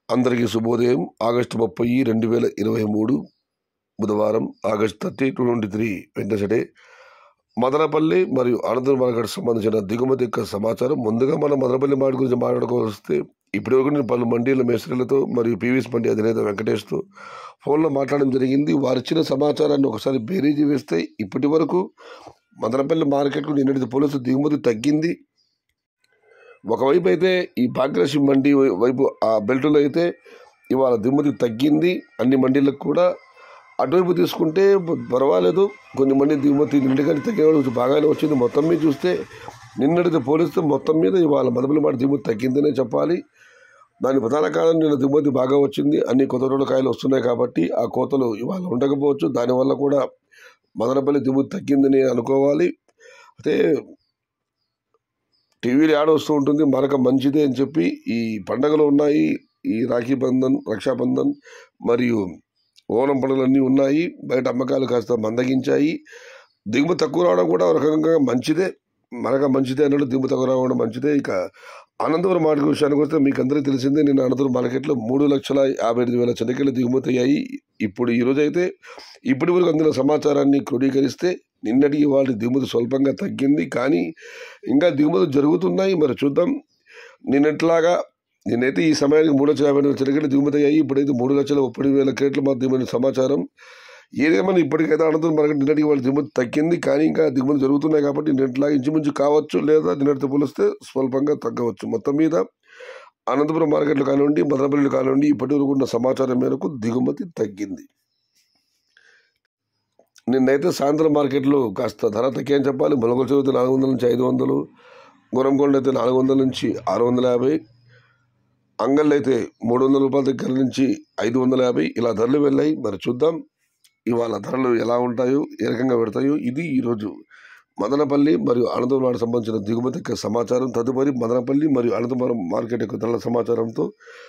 అందరికీ శుభోదయం ఆగస్టు ముప్పై రెండు వేల ఇరవై మూడు బుధవారం August thirty two twenty three వెంకటసడే మదనపల్లి మరియు అనంతపురం మార్కెట్ సంబంధించిన దిగుమతి యొక్క సమాచారం ముందుగా మనం మదనపల్లి మార్కెట్ గురించి మాట్లాడుకోవస్తే ఇప్పటి వరకు నేను పలు మండీల మేస్త్రీలతో మరియు పీవీఎస్ మండీ అధినేత వెంకటేష్తో ఫోన్లో మాట్లాడడం జరిగింది వారు ఇచ్చిన సమాచారాన్ని ఒకసారి బేరీజీ వేస్తే ఇప్పటి వరకు మదనపల్లి మార్కెట్కు నిన్నటి పోలీసు దిగుమతి తగ్గింది ఒకవైపు అయితే ఈ భాగ్యలక్ష్మి మండి వై- వైపు ఆ బెల్టులో అయితే ఇవాళ దిగుమతి తగ్గింది అన్ని మండీలకు కూడా అటువైపు తీసుకుంటే ప- పర్వాలేదు కొన్ని మంది దిగుమతి నిన్నటికంటే తగ్గిన కొంచెం బాగానే వచ్చింది మొత్తం మీద చూస్తే నిన్నటితో పోలిస్తే మొత్తం మీద ఇవాళ మదపల్లి మాట దిగుమతి తగ్గిందనే చెప్పాలి దాని ప్రధాన కారణం నిన్న దిగుమతి బాగా వచ్చింది అన్ని కొత్త రోడ్ల కాయలు వస్తున్నాయి కాబట్టి ఆ కోతలు ఇవాళ ఉండకపోవచ్చు దానివల్ల కూడా మదనపల్లి దిగుమతి తగ్గిందని అనుకోవాలి అయితే టీవీలో యాడ్ వస్తూ ఉంటుంది మరొక మంచిదే అని చెప్పి ఈ పండగలు ఉన్నాయి ఈ రాఖీ బంధన్ రక్షాబంధన్ మరియు ఓణం పండుగలు అన్నీ ఉన్నాయి బయట అమ్మకాలు కాస్త మందగించాయి దిగుమతి తక్కువ రావడం కూడా ఒక రకంగా మంచిదే మరొక మంచిదే అన్నట్టు దిగుమతి తక్కువ రావడం మంచిదే ఇక అనంతపురం మార్కెట్ విషయానికి వస్తే మీకు అందరికీ తెలిసిందే నేను అనంతపురం మార్కెట్లో మూడు లక్షల యాభై ఐదు వేల చెనక్కెళ్ళు దిగుమతి అయ్యాయి ఇప్పుడు ఈ రోజు అయితే ఇప్పటి వరకు అందిన సమాచారాన్ని క్రోడీకరిస్తే నిన్నటికి వాళ్ళ దిగుమతి స్వల్పంగా తగ్గింది కానీ ఇంకా దిగుమతులు జరుగుతున్నాయి మరి చూద్దాం నిన్నట్లాగా నేనైతే ఈ సమయానికి మూడు లక్షల యాభై వేల చెరగడ్డ దిగుమతి అయ్యాయి ఇప్పుడైతే మూడు లక్షల ముప్పై వేల క్రేట్ల మాధ్యమైన సమాచారం ఏదేమైనా ఇప్పటికైతే అనంతరం మనకి నిన్నటికి వాళ్ళ దిగుమతి తగ్గింది కానీ ఇంకా దిగుమతి జరుగుతున్నాయి కాబట్టి నిన్నట్లాగా ఇంచుమించు కావచ్చు లేదా నిన్నటితో పోలిస్తే స్వల్పంగా తగ్గవచ్చు మొత్తం మీద అనంతపురం మార్కెట్లు కానివ్వండి మదనపల్లి కానివ్వండి ఇప్పటి వరకు ఉన్న సమాచారం మేరకు దిగుమతి తగ్గింది నిన్నైతే సాయంత్రం మార్కెట్లో కాస్త ధర తగ్గి అని చెప్పాలి మొలకలు చదివితే నాలుగు వందల నుంచి ఐదు వందలు గురంకొండ అయితే నాలుగు వందల నుంచి ఆరు వందల యాభై అంగళ్ళు అయితే మూడు వందల రూపాయల దగ్గర నుంచి ఐదు వందల యాభై ఇలా ధరలు వెళ్ళాయి మరి చూద్దాం ఇవాళ ధరలు ఎలా ఉంటాయో ఏ రకంగా పెడతాయో ఇది ఈరోజు మదనపల్లి మరియు అనంతపురం సంబంధించిన దిగుమతి యొక్క సమాచారం తదుపరి మదనపల్లి మరియు అనంతపురం మార్కెట్ యొక్క ధరల సమాచారంతో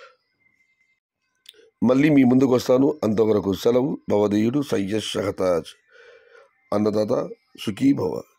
మళ్ళీ మీ ముందుకు వస్తాను అంతవరకు సెలవు భవదీయుడు సయ్యద్ షహతాజ్ అన్నదాత సుఖీ భవ